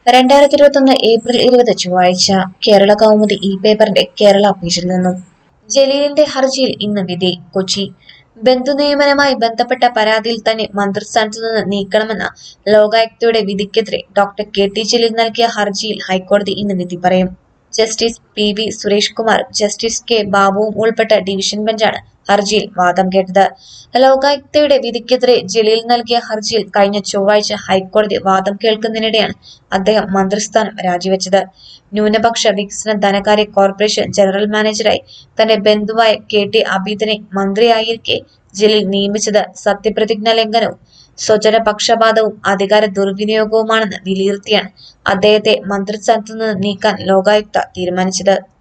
രണ്ടായിരത്തി ഇരുപത്തൊന്ന് ഏപ്രിൽ ഇരുപത് ചൊവ്വാഴ്ച കേരള കൗമുദി ഇ പേപ്പറിന്റെ കേരള പേജിൽ നിന്നും ജലീലിന്റെ ഹർജിയിൽ ഇന്ന് വിധി കൊച്ചി ബന്ധുനിയമനവുമായി ബന്ധപ്പെട്ട പരാതിയിൽ തന്നെ മന്ത്രിസ്ഥാനത്തു നിന്ന് നീക്കണമെന്ന ലോകായുക്തയുടെ വിധിക്കെതിരെ ഡോക്ടർ കെ ടി ജലീൽ നൽകിയ ഹർജിയിൽ ഹൈക്കോടതി ഇന്ന് വിധി പറയും justice P V Suresh Kumar justice K ബാബുവും ഉൾപ്പെട്ട ഡിവിഷൻ ബെഞ്ചാണ് ഹർജിയിൽ വാദം കേട്ടത് ലോകായുക്തയുടെ വിധിക്കെതിരെ ജലീൽ നൽകിയ ഹർജിയിൽ കഴിഞ്ഞ ചൊവ്വാഴ്ച ഹൈക്കോടതി വാദം കേൾക്കുന്നതിനിടെയാണ് അദ്ദേഹം മന്ത്രിസ്ഥാനം രാജിവെച്ചത് ന്യൂനപക്ഷ വികസന ധനകാര്യ കോർപ്പറേഷൻ ജനറൽ മാനേജറായി തന്റെ ബന്ധുവായ കെ ടി അബീദിനെ മന്ത്രിയായിരിക്കെ ജലീൽ നിയമിച്ചത് സത്യപ്രതിജ്ഞാ ലംഘനവും സ്വജനപക്ഷപാതവും അധികാര ദുർവിനിയോഗവുമാണെന്ന് വിലയിരുത്തിയാണ് അദ്ദേഹത്തെ മന്ത്രിസ്ഥാനത്തു നിന്ന് നീക്കാൻ ലോകായുക്ത തീരുമാനിച്ചത്